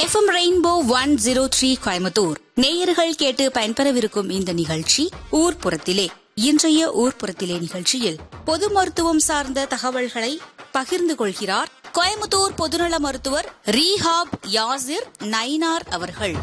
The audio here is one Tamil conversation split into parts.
FM rainbow one zero three Coimbatore நேயர்கள் கேட்டு பயன்பெறவிருக்கும் இந்த நிகழ்ச்சி ஊர்ப்புறத்திலே இன்றைய ஊர்ப்புறத்திலே நிகழ்ச்சியில் பொது மருத்துவம் சார்ந்த தகவல்களை பகிர்ந்து கொள்கிறார் கோயம்புத்தூர் பொதுநல மருத்துவர் ரீஹாப் யாசிர் நைனார் அவர்கள்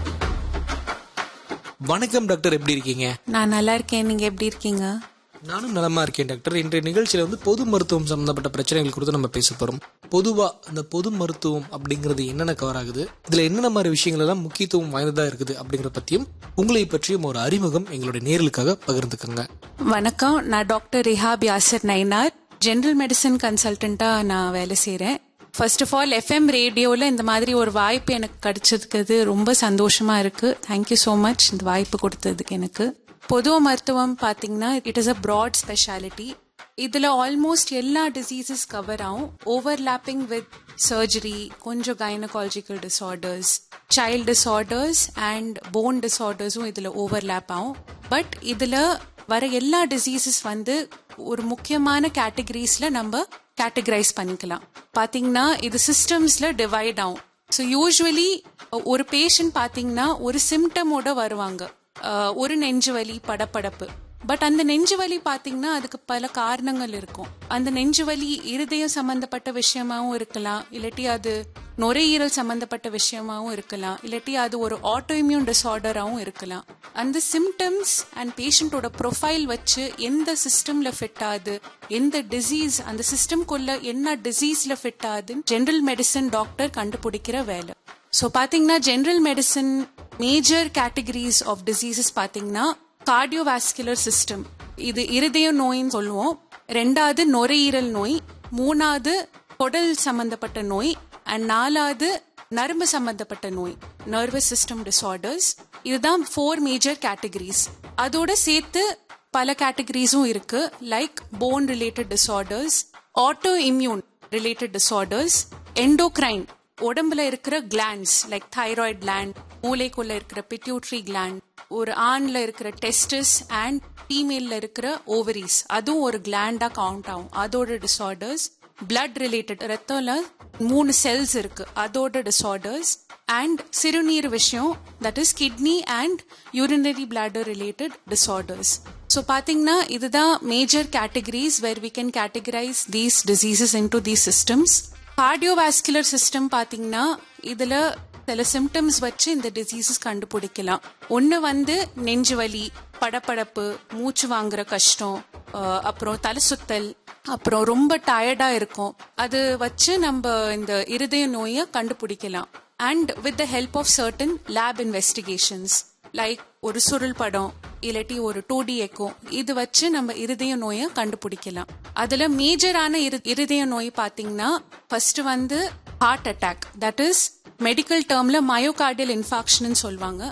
வணக்கம் டாக்டர் எப்படி இருக்கீங்க நான் நல்லா இருக்கேன் நீங்க எப்படி இருக்கீங்க நானும் நலமா இருக்கேன் டாக்டர் இன்றைய நிகழ்ச்சியில வந்து பொது மருத்துவம் சம்பந்தப்பட்ட பிரச்சனைகள் குறித்து நம்ம பேச போறோம் பொதுவா இந்த பொது மருத்துவம் அப்படிங்கிறது என்னென்ன கவர் ஆகுது இதுல என்னென்ன மாதிரி விஷயங்கள் எல்லாம் முக்கியத்துவம் வாய்ந்ததா இருக்குது அப்படிங்கறத பத்தியும் உங்களை பற்றியும் ஒரு அறிமுகம் எங்களுடைய நேர்களுக்காக பகிர்ந்துக்கங்க வணக்கம் நான் doctor Rihab Yasar Nainar general medicine கன்சல்டண்டா நான் வேலை செய்றேன் ஃபர்ஸ்ட் ஆஃப் ஆல் எஃப்எம் ரேடியோவில் இந்த மாதிரி ஒரு வாய்ப்பு எனக்கு கிடைச்சதுக்கு ரொம்ப சந்தோஷமா இருக்கு தேங்க்யூ ஸோ மச் இந்த வாய்ப்பு கொடுத்ததுக்கு எனக்கு பொது மருத்துவம் பார்த்தீங்கன்னா it is a broad speciality இதுல ஆல்மோஸ்ட் எல்லா டிசீசஸ் கவர் ஆகும் ஓவர்லாப்பிங் வித் சர்ஜரி கொஞ்சம் gynaecological disorders child disorders and bone டிசார்டர்ஸும் இதுல ஓவர்லாப் ஆகும் பட் இதுல வர எல்லா டிசீசஸ் வந்து ஒரு முக்கியமான கேட்டகரிஸ்ல நம்ம கேட்டகரைஸ் பண்ணிக்கலாம் பாத்தீங்கன்னா இது சிஸ்டம்ஸ்ல டிவைட் ஆகும் ஸோ யூஸ்வலி ஒரு பேஷண்ட் பாத்தீங்கன்னா ஒரு சிம்டமோட வருவாங்க அஹ், ஒரு நெஞ்சு வலி படப்படப்பு பட் அந்த நெஞ்சு வலி பாத்தீங்கன்னா அதுக்கு பல காரணங்கள் இருக்கும் அந்த நெஞ்சு வலி இருதயம் சம்பந்தப்பட்ட விஷயமாவும் இருக்கலாம் இல்லாட்டி அது நுரையீரல் சம்பந்தப்பட்ட விஷயமாவும் இருக்கலாம் இல்லாட்டி அது ஒரு ஆட்டோஇம்யூன் டிசார்டராகவும் இருக்கலாம் அந்த சிம்டம்ஸ் அண்ட் பேஷண்டோட ப்ரொஃபைல் வச்சு எந்த சிஸ்டம்ல ஃபிட் ஆகுது எந்த டிசீஸ் அந்த சிஸ்டம்குள்ள என்ன டிசீஸ்ல ஃபிட் ஆகுதுன்னு ஜெனரல் மெடிசன் டாக்டர் கண்டுபிடிக்கிற வேலை ஸோ பாத்தீங்கன்னா general medicine major categories of diseases பாத்தீங்கன்னா கார்டியோவாஸ்குலர் சிஸ்டம் இது இருதய நோயின்னு சொல்லுவோம் ரெண்டாவது நுரையீரல் நோய் மூணாவது குடல் சம்பந்தப்பட்ட நோய் அண்ட் நாலாவது நரம்பு சம்பந்தப்பட்ட நோய் நர்வஸ் சிஸ்டம் டிசார்டர்ஸ் இதுதான் ஃபோர் மேஜர் கேட்டகரிஸ் அதோட சேர்த்து பல கேட்டகரிஸும் இருக்கு like bone related disorders autoimmune related disorders endocrine உடம்புல இருக்கிற கிளாண்ட்ஸ் லைக் தைராய்டு கிளாண்ட் மூளைக்குள்ள இருக்கிற பிட்யூட்ரி கிளாண்ட் ஒரு ஆண்ல இருக்கிற டெஸ்டஸ் அண்ட் ஃபீமேல்ல இருக்கிற ஓவரிஸ் அதுவும் ஒரு கிளாண்டா கவுண்ட் ஆகும் அதோட டிசார்டர்ஸ் பிளட் ரிலேட்டட் ரத்தம்ல மூணு செல்ஸ் இருக்கு அதோட டிசார்டர்ஸ் அண்ட் சிறுநீர் விஷயம் that is kidney and urinary bladder related disorders so பார்த்தீங்கன்னா இதுதான் major categories where we can categorise these diseases into these systems cardiovascular system பார்த்தீங்கன்னா இதுல சில சிம்டம்ஸ் வச்சு இந்த டிசீசஸ் கண்டுபிடிக்கலாம் ஒன்று வந்து நெஞ்சு வலி படபடப்பு மூச்சு வாங்குற கஷ்டம் அஹ், அப்புறம் தலை சுத்தல் அப்புறம் ரொம்ப டயர்டா இருக்கும் அது வச்சு நம்ம இந்த இருதய நோயை கண்டுபிடிக்கலாம் and with the help of certain lab investigations like ஒரு சுருள் படம் இல்லாட்டி ஒரு டூ டி எக்கோ இது வச்சு நம்ம இருதய நோயை கண்டுபிடிக்கலாம் அதுல மேஜரான இரு- இருதய நோய் பாத்தீங்கன்னா ஃபர்ஸ்ட் வந்து heart attack that is medical டேர்ம்ல மயோகார்டியல் இன்ஃபாக்ஷன் சொல்லுவாங்க